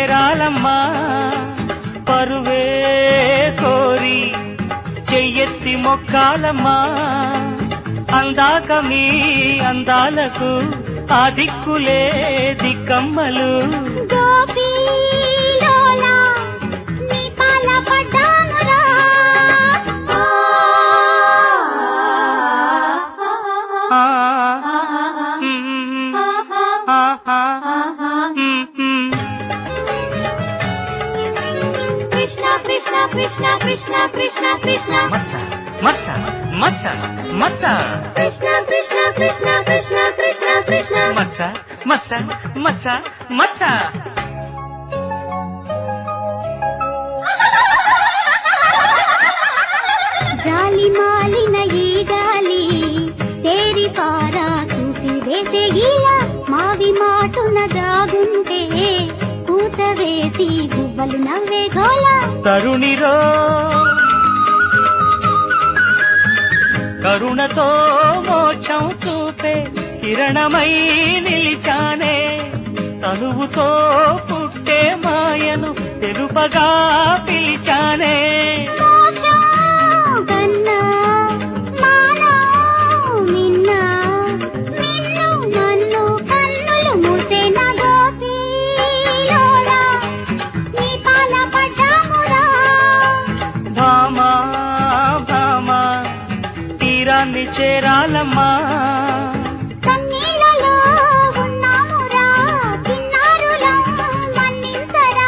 చేరాలమ్మా పరువే కోరి చెయ్యెత్తి మొక్కాలమ్మా అందాక మీ అందాలకు ఆ దిక్కులే దిక్కమ్మలు గోపీలోలా నీ పాల పడ్డానురా ఆ, మ్మ్, ఆహా, మ్మ్. కృష్ణ కృష్ణ కృష్ణ కృష్ణ కృష్ణ కృష్ణ మచ్చ మచ్చ మచ్చ మచ్చ కృష్ణ కృష్ణ కృష్ణ కృష్ణ కృష్ణ కృష్ణ మచ్చ మచ్చ మచ్చ మచ్చ జాలి మాలిన ఈ గాలి తేరి పారా చూసి వేసే గీల మావి మాటున దాగుంటే కూత వేసి గువ్వలు నవ్వే గోల తరుణిరో కరుణతో మోక్షం చూపే కిరణమై నిలిచానే తనువుతో పుట్టే మాయను తెలుపగా పిలిచానే కన్నా మానా నిన్న నిన్ను నన్ను కన్నులు మూసే నా గోపీలోలా నీ పాల పడ్డామురా భామా భామా తీరాన్ని చేరాలమ్మా కన్నీళ్ళలో ఉన్నామురా కిన్నారులా మన్నించరా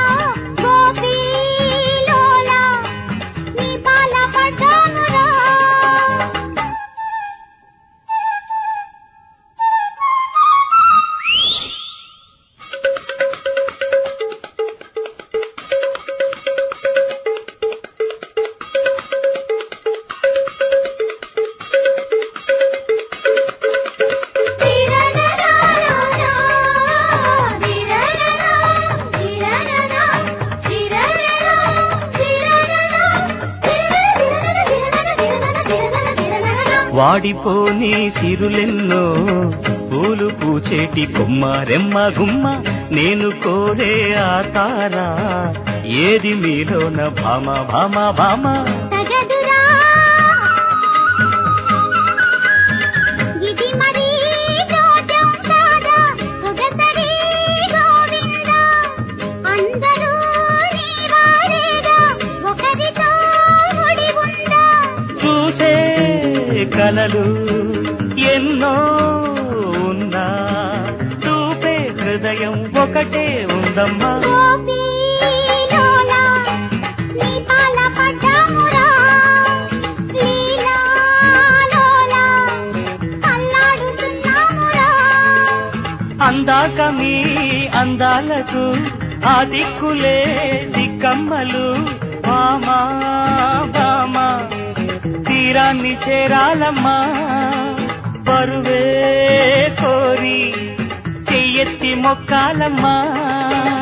గోపీలోలా నీ పాల పడ్డామురా వాడిపోని సిరులెన్నో పూలు పూచేటి కొమ్మ రెమ్మ గుమ్మ నేను కోరే ఆ తారా ఏది మీలోన భామ భామ భామ తగదురా ఇది మరీ జోజం కాదా సొగసరి గోవిందా అందరూ నీ వారేగా ఒకరితో ముడి ఉందా చూసే కలలు ఎన్నో ఉన్నా చూపే హృదయం ఒకటే ఉందమ్మా గోపీలోలా నీ పాల పడ్డామురా లీలాలోలా అల్లాడుతున్నామురా అందాక మీ అందాలకు ఆ దిక్కులే దిక్కమ్మలు మామా బామా తీరాన్ని చేరాలమ్మా పరువే కోరి చెయ్యెత్తి మొక్కాలమ్మా